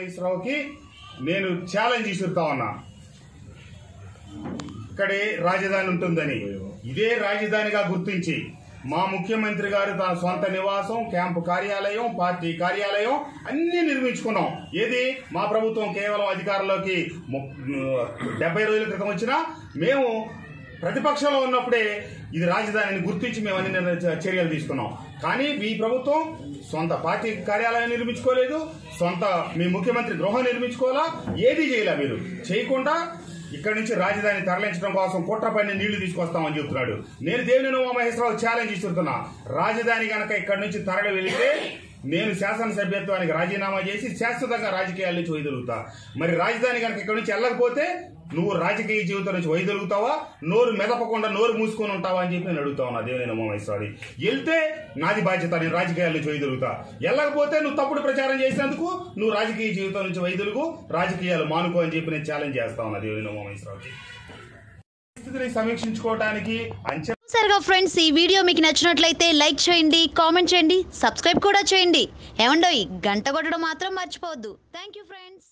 ఉమామహేశ్వరరావుకి నేను ఛాలెంజ్ ఇస్తుతా ఉన్నా ఇక్కడే రాజధాని ఉంటుందని ఇదే రాజధానిగా గుర్తించి మా ముఖ్యమంత్రి గారు తన సొంత నివాసం క్యాంపు కార్యాలయం పార్టీ కార్యాలయం అన్ని నిర్మించుకున్నాం ఏది మా ప్రభుత్వం కేవలం అధికారంలోకి ము- డెబ్బై రోజుల క్రితం వచ్చినా మేము ప్రతిపక్షంలో ఉన్నప్పుడే ఇది రాజధానిని గుర్తించి మేము అన్ని నిర్ణ- చర్యలు తీసుకున్నాం కానీ మీ ప్రభుత్వం సొంత పార్టీ కార్యాలయం నిర్మించుకోలేదు సొంత మీ ముఖ్యమంత్రి గృహం నిర్మించుకోవాలా ఏది చేయలే మీరు చేయకుండా ఇక్కడ నుంచి రాజధాని తరలించడం కోసం కుట్ర పని నీళ్లు తీసుకొస్తామని చెప్తున్నాడు నేను దేవినేని ఉమామహేశ్వరరావు ఛాలెంజ్ ఇస్తున్నా రాజధాని గనక ఇక్కడ నుంచి తరలి వెళితే నేను శాసనసభ్యత్వానికి రాజీనామా చేసి శాశ్వతంగా రాజకీయాల నుంచి వైదొలుగుతా మరి రాజధాని గనక ఇక్కడ నుంచి వెళ్ళకపోతే నువ్వు రాజకీయ జీవితం నుంచి వైదొలుగుతావా నోరు మెదపకుండా నోరు మూసుకొని ఉంటావా అని చెప్పి నేను అడుగుతా ఉన్నా దేవినేని ఉమామహేశ్వరరావు వెళ్తే నాది బాధ్యత నేను రాజకీయాల నుంచి వైదొలుగుతా వెళ్ళకపోతే నువ్వు తప్పుడు ప్రచారం చేసినందుకు నువ్వు రాజకీయ జీవితం నుంచి వైదొలుగు రాజకీయాలు మానుకో అని చెప్పి నేను ఛాలెంజ్ చేస్తా ఉన్నా దేవినేని ఉమామహేశ్వరరావుకి పరిస్థితిని సమీక్షించుకోవడానికి అంచె సరిగా ఫ్రెండ్స్ ఈ వీడియో మీకు నచ్చినట్లయితే లైక్ చేయండి కామెంట్ చేయండి సబ్స్క్రైబ్ కూడా చేయండి ఏమండోయ్ గంట కొట్టడం మాత్రం మర్చిపోవద్దు థ్యాంక్ యూ ఫ్రెండ్స్